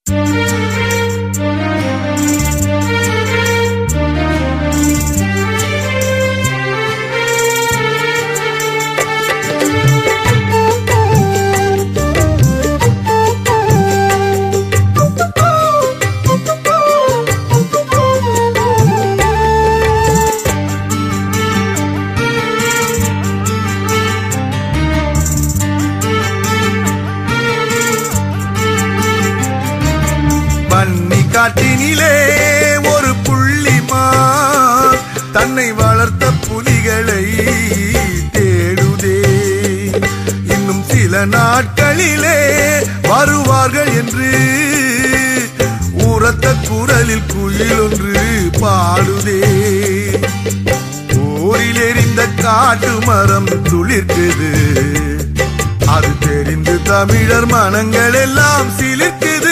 வன்னி காட்டினிலே ஒரு புள்ளிமா தன்னை வளர்த்த புலிகளை தேடுதே இன்னும் சில நாட்களிலே வருவார்கள் என்று உரத்த குரலில் குயில் ஒன்று பாடுதே போரில் எரிந்த காட்டு மரம் துளிர்க்குது அது தெரிந்து தமிழர் மனங்கள் எல்லாம் சிலிர்க்குது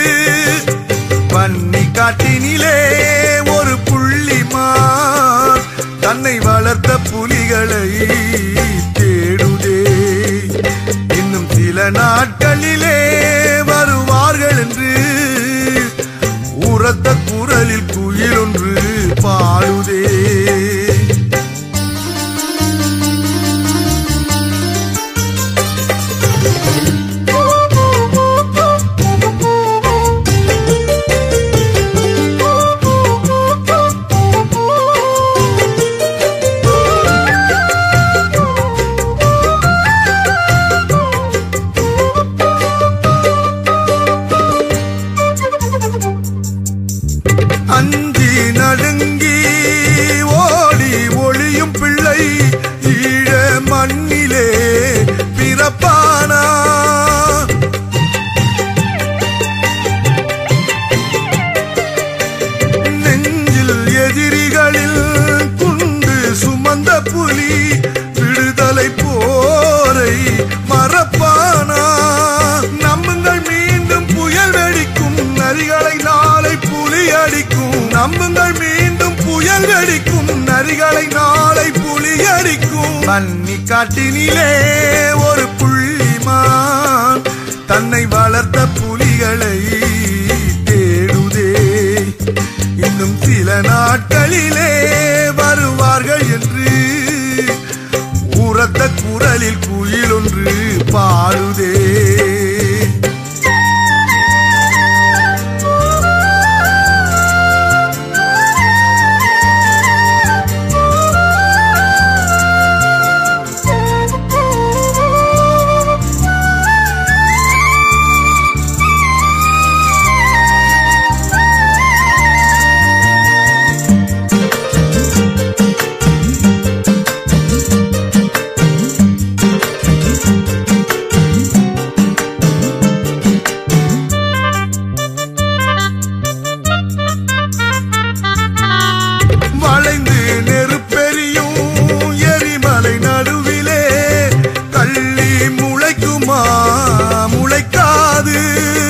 பன்னி காட்டினிலே ஒரு புள்ளிமா தன்னை வளர்த்த புலிகளை தேடுதே இன்னும் சில நாட்களிலே வருவார்கள் என்று உரத்த குரலில் குயில் ஒன்று பாடுதே அஞ்சி நடுங்கி ஓடி ஒளியும் பிள்ளை ஈழ மண்ணிலே பிறப்பானா நெஞ்சில் எதிரிகளில் குண்டு சுமந்த புலி விடுதலை போரை மறப்பானா நம்புங்கள் மீண்டும் புயல் வெடிக்கும் நரிகளை நாளை புலி அடிக்கும் நம்புங்கள் மீண்டும் புயல் வெடிக்கும் நரிகளை நாளை புலி அடிக்கும் பன்னி காட்டினிலே ஒரு புள்ளிமான் தன்னை வளர்த்த புலிகளை தேடுதே இன்னும் சில நாட்களிலே வருவார்கள் என்று உரத்த குரலில் குயில் ஒன்று பாடுதே வளைந்து நெருப்பெரியும் எரிமலை நடுவிலே கள்ளி முளைக்குமா முளைக்காது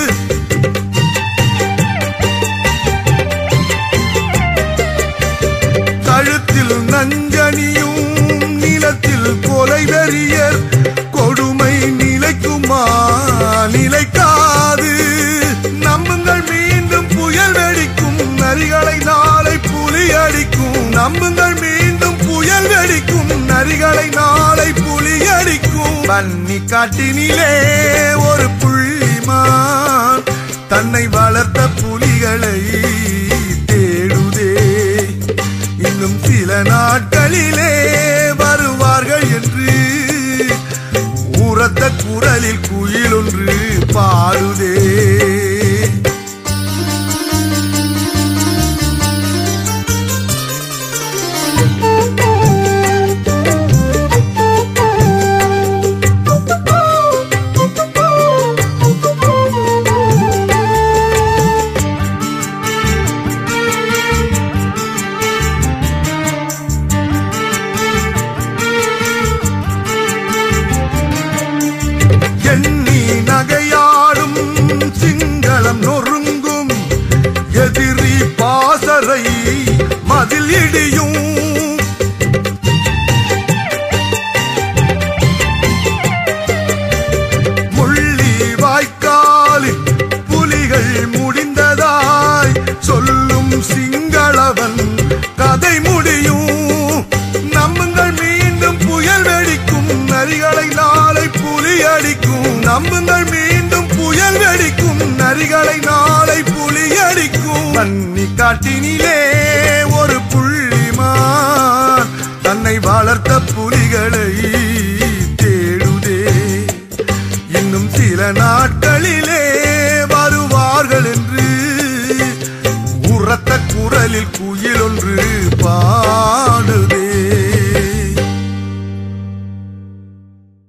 கழுத்தில் நஞ்சனியும் நிலத்தில் கொலை வெறியர் கொடுமை நிலைக்குமா நிலைக்காது நம்புங்கள் மீண்டும் புயல் வெடிக்கும் நரிகளை நாளை புலி அடிக்கும் நம்புங்கள் மீண்டும் புயல் வெடிக்கும் நரிகளை நாளை புலி அடிக்கும் பன்னி காட்டினிலே ஒரு புள்ளிமான் தன்னை வளர்த்த புலிகளை தேடுதே இன்னும் சில நாட்களிலே வருவார்கள் என்று உரத்த குரலில் குயில் ஒன்று பாடுதே எண்ணி நகையாடும் சிங்களம் நொறுங்கும் எதிரி பாசறை மதில் இடியும் முள்ளி வாய்க்காலில் புலிகள் நரிகளை நாளை புலி அடிக்கும் நம்புங்கள் மீண்டும் புயல் வெடிக்கும் நரிகளை நாளை புலி அடிக்கும் பன்னி காட்டினிலே ஒரு புள்ளிமான் தன்னை வளர்த்த புலிகளை தேடுதே இன்னும் சில நாட்களிலே வருவார்கள் என்று உரத்த குரலில் குயில் ஒன்று பாடுதே